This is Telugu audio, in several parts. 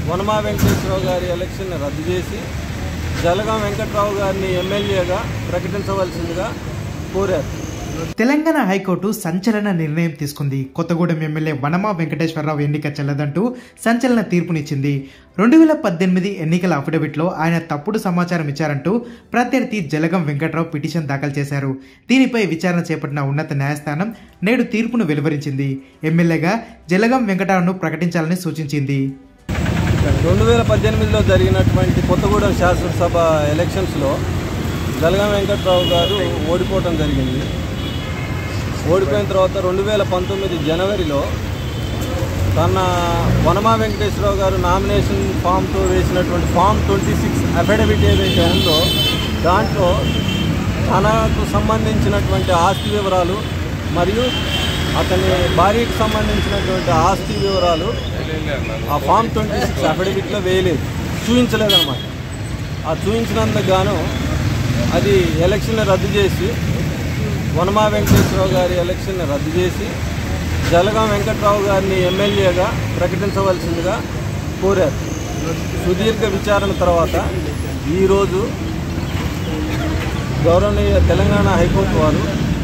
వనమా వెంకటేశ్వరరావు గారి ఎలక్షన్ని రద్దు చేసి జలగం వెంకట్రావు గారిని ఎమ్మెల్యేగా ప్రకటించవలసిందిగా కోరారు తెలంగాణ హైకోర్టు సంచలన నిర్ణయం తీసుకుంది కొత్తగూడెం ఎమ్మెల్యే వనమా వెంకటేశ్వరరావు ఎన్నిక చెల్లదంటూ సంచలన తీర్పునిచ్చింది రెండు వేల పద్దెనిమిది ఎన్నికల అఫిడవిట్లో ఆయన తప్పుడు సమాచారం ఇచ్చారంటూ ప్రత్యర్థి జలగం వెంకట్రావు పిటిషన్ దాఖలు చేశారు దీనిపై విచారణ చేపట్టిన ఉన్నత న్యాయస్థానం నేడు తీర్పును వెలువరించింది ఎమ్మెల్యేగా జలగం వెంకటరావును ప్రకటించాలని సూచించింది రెండు వేల పద్దెనిమిదిలో జరిగినటువంటి కొత్తగూడెం శాసనసభ ఎలక్షన్స్లో జలగం వెంకట్రావు గారు ఓడిపోవటం జరిగింది ఓడిపోయిన తర్వాత రెండు వేల పంతొమ్మిది జనవరిలో తన వనమా వెంకటేశ్వరరావు గారు నామినేషన్ ఫామ్తో వేసినటువంటి ఫామ్ ట్వంటీ సిక్స్ అఫిడవిట్ ఏదైతే ఉందో దాంట్లో తనకు సంబంధించినటువంటి ఆస్తి వివరాలు మరియు అతని భార్యకు సంబంధించినటువంటి ఆస్తి వివరాలు ఆ ఫామ్ ట్వంటీ సిక్స్ అఫిడవిట్లో వేయలేదు చూపించలేదన్నమాట ఆ చూపించినందుకు గాను అది ఎలక్షన్ రద్దు చేసి వనమా వెంకటేశ్వరరావు గారి ఎలక్షన్ రద్దు చేసి జలగం వెంకట్రావు గారిని ఎమ్మెల్యేగా ప్రకటించవలసిందిగా కోరారు సుదీర్ఘ విచారణ తర్వాత ఈరోజు గౌరవనీయ తెలంగాణ హైకోర్టు వారు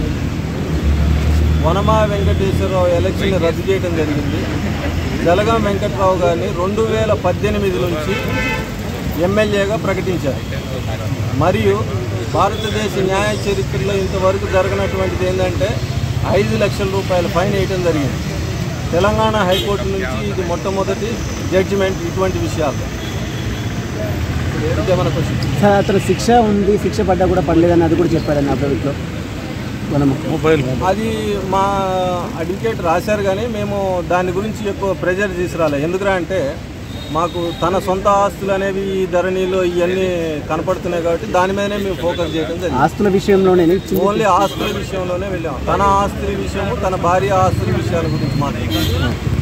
వనమా వెంకటేశ్వరరావు ఎలక్షన్ రద్దు చేయడం జరిగింది జలగం వెంకట్రావు గారిని రెండు వేల పద్దెనిమిది నుంచి ఎమ్మెల్యేగా ప్రకటించారు మరియు భారతదేశ న్యాయ చరిత్రలో ఇంతవరకు జరగనటువంటిది ఏంటంటే ఐదు లక్షల రూపాయల ఫైన్ వేయటం జరిగింది తెలంగాణ హైకోర్టు నుంచి ఇది మొట్టమొదటి జడ్జిమెంట్ ఇటువంటి విషయాలు ఇదే మన క్వశ్చన్ సార్ అతను శిక్ష ఉంది శిక్ష పడ్డా కూడా పడలేదని అది కూడా చెప్పాడని అఫిడవిట్లో మనము అది మా అడ్వకేట్ రాశారు కానీ మేము దాని గురించి ఎక్కువ ప్రెజర్ తీసుకురాలే ఎందుకురా అంటే మాకు తన సొంత ఆస్తులు అనేవి ఈ ధరణిలో ఇవన్నీ కనపడుతున్నాయి కాబట్టి దాని మీదనే మేము ఫోకస్ చేయడం జరిగింది ఆస్తుల విషయంలోనే ఓన్లీ ఆస్తుల విషయంలోనే వెళ్ళాం తన ఆస్తుల విషయము తన భార్య ఆస్తుల విషయాల గురించి మాట్లాడాం